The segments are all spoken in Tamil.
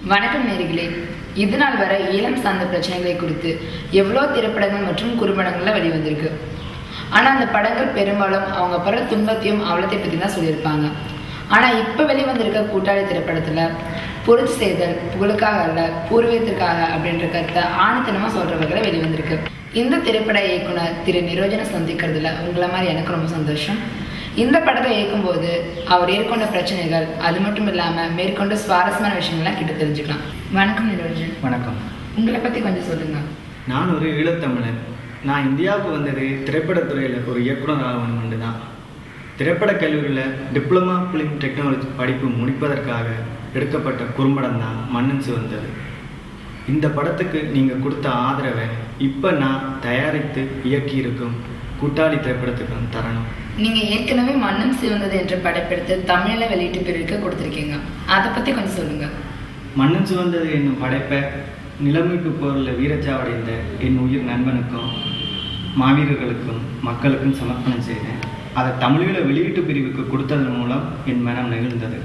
வணக்கம் நேர்களே இது நாள் வரை ஈழம் சார்ந்த பிரச்சனைகளை குறித்து எவ்வளோ திரைப்படங்கள் மற்றும் குறும்படங்கள்ல வெளிவந்திருக்கு ஆனால் அந்த படங்கள் பெரும்பாலும் அவங்க படுற துன்பத்தையும் அவலத்தை பற்றி தான் சொல்லியிருப்பாங்க ஆனால் இப்போ வெளிவந்திருக்க கூட்டாளி திரைப்படத்தில் பொருள் செய்தல் புகழுக்காக அல்ல பூர்வீகத்திற்காக அப்படின்ற கருத்தை ஆணித்தனமாக சொல்கிற வகையில் வெளிவந்திருக்கு இந்த திரைப்பட இயக்குனர் திரு நிரோஜனை சந்திக்கிறதுல உங்களை மாதிரி எனக்கு ரொம்ப சந்தோஷம் இந்த படத்தை இயக்கும்போது அவர் ஏற்கொண்ட பிரச்சனைகள் அது மட்டும் இல்லாமல் மேற்கொண்ட சுவாரஸ்யமான விஷயங்கள்லாம் கிட்ட தெரிஞ்சுக்கலாம் வணக்கம் நிரோஜன் வணக்கம் உங்களை பற்றி கொஞ்சம் சொல்லுங்க நான் ஒரு ஈழத்தமிழன் நான் இந்தியாவுக்கு வந்தது திரைப்படத்துறையில் ஒரு இயக்குனர் ஆகணும் தான் திரைப்பட கல்லூரியில் டிப்ளமா ஃபிலிம் டெக்னாலஜி படிப்பு முடிப்பதற்காக எடுக்கப்பட்ட குறும்படம் தான் மன்னன் சிவந்தது இந்த படத்துக்கு நீங்கள் கொடுத்த ஆதரவை இப்போ நான் தயாரித்து இயக்கியிருக்கும் கூட்டாளி திரைப்படத்துக்கும் தரணும் நீங்க ஏற்கனவே மண்ணும் சிவந்தது என்ற படைப்பெடுத்து தமிழில் வெளியிட்டு பிறகு கொடுத்துருக்கீங்க அதை பற்றி கொஞ்சம் சொல்லுங்க மன்னன் சிவந்தது என்னும் படைப்பை நிலைமைக்கு போரில் வீரச்சாவடைந்த என் உயிர் நண்பனுக்கும் மாவீரர்களுக்கும் மக்களுக்கும் சமர்ப்பணம் செய்தேன் அதை தமிழில் வெளியீட்டு பிரிவுக்கு கொடுத்ததன் மூலம் என் மனம் நெகிழ்ந்தது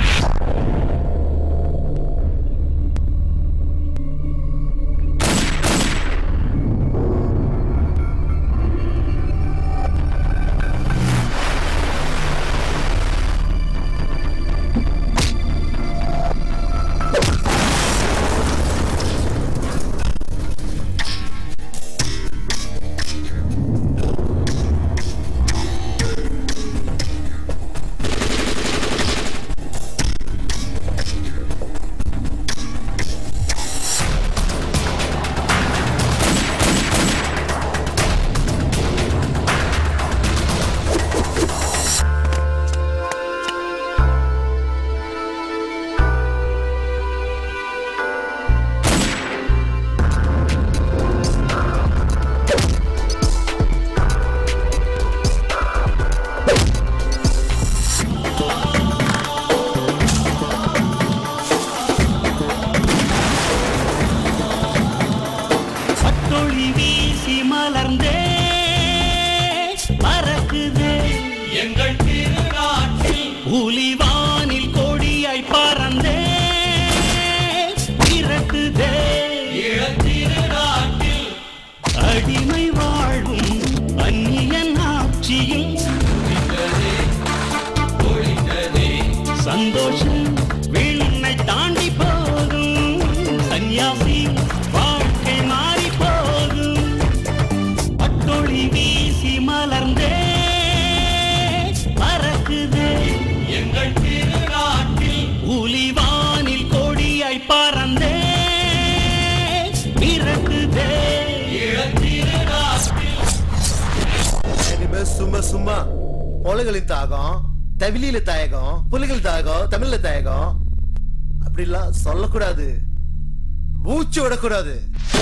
பட்டொளி வீசி மலர்ந்தே பறக்குதே எங்கள் திருநாட்டில் புலிவானில் கொடியாய் பறந்தே பிறக்குதே திருநாட்டில் அடிமை வாழும் அந்நியன் ஆட்சியும் சந்தோஷம் விண்ணை தாண்டி போகும் சன்னியாசி வாழ்க்கை மாறி போகும் பட்டொளி வீசி மலர்ந்தே பறக்குதே எங்கள் திருநாட்டில் புலிவானில் கொடியாய் பறந்தே பிறக்குதே இனிமே சும்மா சும்மா பொலைகளின் தாகம் தவிலியில தாயகம் புலிகள் தாயகம் தமிழ்ல தாயகம் அப்படிலாம் சொல்லக்கூடாது மூச்சு விடக்கூடாது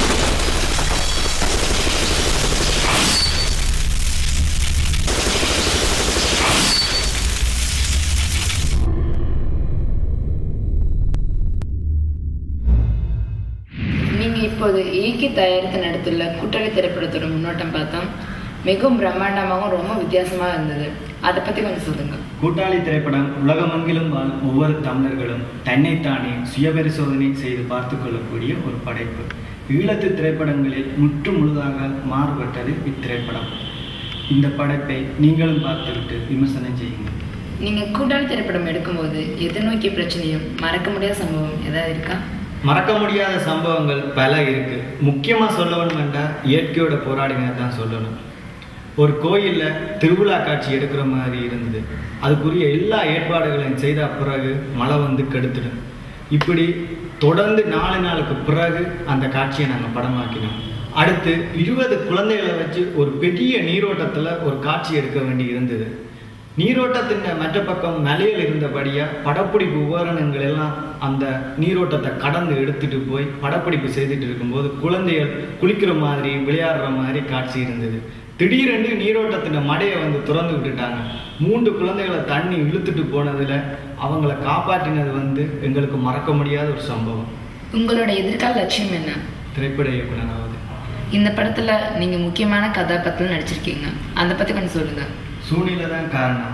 நீங்க இப்போது இயக்கி தயாரித்து நடித்துள்ள கூட்டாளி திரைப்படத்தோட முன்னோட்டம் பார்த்தோம் மிகவும் பிரம்மாண்டமாகவும் ரொம்ப வித்தியாசமாக இருந்தது அதை பற்றி கொஞ்சம் சொல்லுங்க கூட்டாளி திரைப்படம் உலகமெங்கிலும் வாழும் ஒவ்வொரு தமிழர்களும் தன்னைத்தானே சுயபரிசோதனை செய்து பார்த்து கொள்ளக்கூடிய ஒரு படைப்பு ஈழத்து திரைப்படங்களில் முற்று முழுதாக மாறுபட்டது இத்திரைப்படம் இந்த படைப்பை நீங்களும் பார்த்துவிட்டு விமர்சனம் செய்யுங்கள் நீங்க கூட்டாளி திரைப்படம் எடுக்கும்போது எதிர்நோக்கிய பிரச்சனையும் மறக்க முடியாத சம்பவம் ஏதாவது இருக்கா மறக்க முடியாத சம்பவங்கள் பல இருக்கு முக்கியமாக சொல்ல வேணும் என்றால் இயற்கையோட போராடினதை தான் சொல்லணும் ஒரு கோயிலில் திருவிழா காட்சி எடுக்கிற மாதிரி இருந்தது அதுக்குரிய எல்லா ஏற்பாடுகளையும் செய்த பிறகு மழை வந்து கெடுத்துடும் இப்படி தொடர்ந்து நாலு நாளுக்கு பிறகு அந்த காட்சியை நாங்கள் படமாக்கினோம் அடுத்து இருபது குழந்தைகளை வச்சு ஒரு பெரிய நீரோட்டத்தில் ஒரு காட்சி எடுக்க வேண்டி இருந்தது நீரோட்டத்தின் மற்ற பக்கம் மலையில் இருந்தபடியா படப்பிடிப்பு உபகரணங்கள் எல்லாம் அந்த நீரோட்டத்தை கடந்து எடுத்துட்டு போய் படப்பிடிப்பு செய்துட்டு இருக்கும்போது குழந்தைகள் குளிக்கிற மாதிரி விளையாடுற மாதிரி காட்சி இருந்தது திடீரென்று நீரோட்டத்தின் மடையை வந்து திறந்து விட்டுட்டாங்க மூன்று குழந்தைகளை தண்ணி இழுத்துட்டு போனதுல அவங்கள காப்பாற்றினது வந்து எங்களுக்கு மறக்க முடியாத ஒரு சம்பவம் உங்களோட எதிர்கால லட்சியம் என்ன திரைப்பட இயக்குனராவது இந்த படத்துல நீங்க முக்கியமான கதாபாத்திரம் நடிச்சிருக்கீங்க அதை பத்தி கொஞ்சம் சொல்லுங்க சூழ்நிலை தான் காரணம்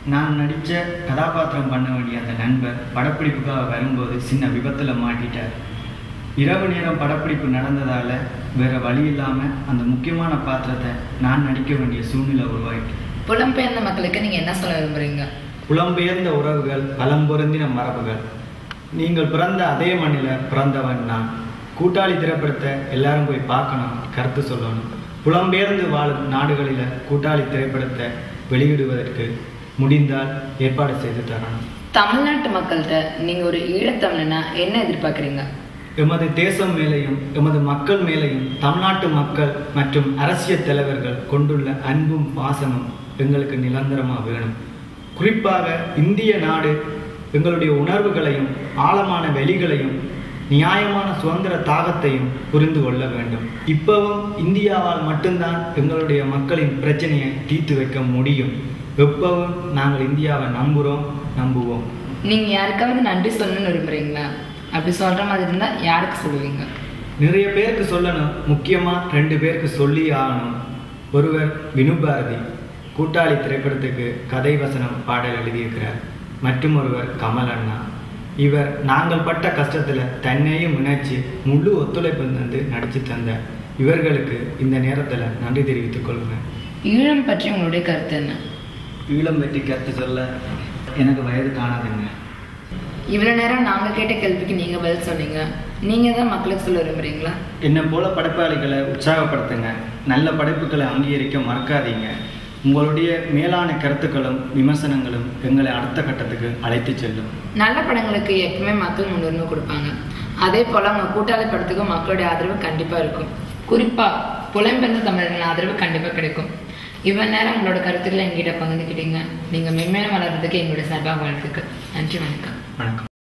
நான் நடித்த கதாபாத்திரம் பண்ண வேண்டிய அந்த நண்பர் படப்பிடிப்புக்காக வரும்போது சின்ன விபத்தில் மாட்டிட்டார் இரவு நேரம் படப்பிடிப்பு நடந்ததால் வேற வழி இல்லாமல் அந்த முக்கியமான பாத்திரத்தை நான் நடிக்க வேண்டிய சூழ்நிலை உருவாயிட்டு புலம்பெயர்ந்த மக்களுக்கு நீங்க என்ன சொல்ல விரும்புறீங்க புலம்பெயர்ந்த உறவுகள் பலம் பொருந்தின மரபுகள் நீங்கள் பிறந்த அதே மண்ணில் பிறந்தவன் நான் கூட்டாளி திரைப்படத்தை எல்லாரும் போய் பார்க்கணும் கருத்து சொல்லணும் புலம்பெயர்ந்து வாழும் நாடுகளில் கூட்டாளி திரைப்படத்தை வெளியிடுவதற்கு முடிந்தால் ஏற்பாடு செய்து தரணும் தமிழ்நாட்டு மக்கள்கிட்ட நீங்க ஒரு ஈழத்தமிழனா என்ன எதிர்பார்க்குறீங்க எமது தேசம் மேலேயும் எமது மக்கள் மேலேயும் தமிழ்நாட்டு மக்கள் மற்றும் அரசியல் தலைவர்கள் கொண்டுள்ள அன்பும் பாசமும் எங்களுக்கு நிரந்தரமாக வேணும் குறிப்பாக இந்திய நாடு எங்களுடைய உணர்வுகளையும் ஆழமான வெளிகளையும் நியாயமான சுதந்திர தாகத்தையும் புரிந்து கொள்ள வேண்டும் இப்பவும் இந்தியாவால் மட்டும்தான் எங்களுடைய மக்களின் பிரச்சனையை தீர்த்து வைக்க முடியும் எப்பவும் நாங்கள் இந்தியாவை நம்புகிறோம் நம்புவோம் நீங்க யாருக்காவது நன்றி சொல்லணும்னு விரும்புறீங்களா அப்படி சொல்ற மாதிரி இருந்தா யாருக்கு சொல்லுவீங்க நிறைய பேருக்கு சொல்லணும் முக்கியமாக ரெண்டு பேருக்கு சொல்லி ஆகணும் ஒருவர் வினு பாரதி கூட்டாளி திரைப்படத்துக்கு கதை வசனம் பாடல் எழுதியிருக்கிறார் மற்றும் ஒருவர் கமல் அண்ணா இவர் நாங்கள் பட்ட கஷ்டத்தில் தன்னையும் இணைச்சு முழு ஒத்துழைப்பு தந்து நடித்து தந்த இவர்களுக்கு இந்த நேரத்தில் நன்றி தெரிவித்துக் கொள்கிறேன் ஈழம் பற்றி உங்களுடைய கருத்து என்ன ஈழம் பற்றி கருத்து சொல்ல எனக்கு வயது காணாதுங்க இவ்வளவு நேரம் நாங்க கேட்ட கேள்விக்கு நீங்க பதில் சொன்னீங்க நீங்க தான் மக்களுக்கு சொல்ல விரும்புறீங்களா என்னை போல படைப்பாளிகளை உற்சாகப்படுத்துங்க நல்ல படைப்புகளை அங்கீகரிக்க மறக்காதீங்க உங்களுடைய மேலான கருத்துக்களும் விமர்சனங்களும் எங்களை அடுத்த கட்டத்துக்கு அழைத்து செல்லும் நல்ல படங்களுக்கு எப்பவுமே மக்கள் முன்னுரிமை கொடுப்பாங்க அதே போல உங்க கூட்டாளி படத்துக்கு மக்களுடைய ஆதரவு கண்டிப்பா இருக்கும் குறிப்பா புலம்பெயர்ந்த தமிழர்கள் ஆதரவு கண்டிப்பா கிடைக்கும் இவ்வளவு நேரம் உங்களோட கருத்துக்களை எங்கிட்ட பகிர்ந்துக்கிட்டீங்க நீங்க மென்மேலும் வளர்றதுக்கு எங்களுடைய சார்பாக வாழ்த்துக்கள் நன்றி வணக்கம் வணக்கம்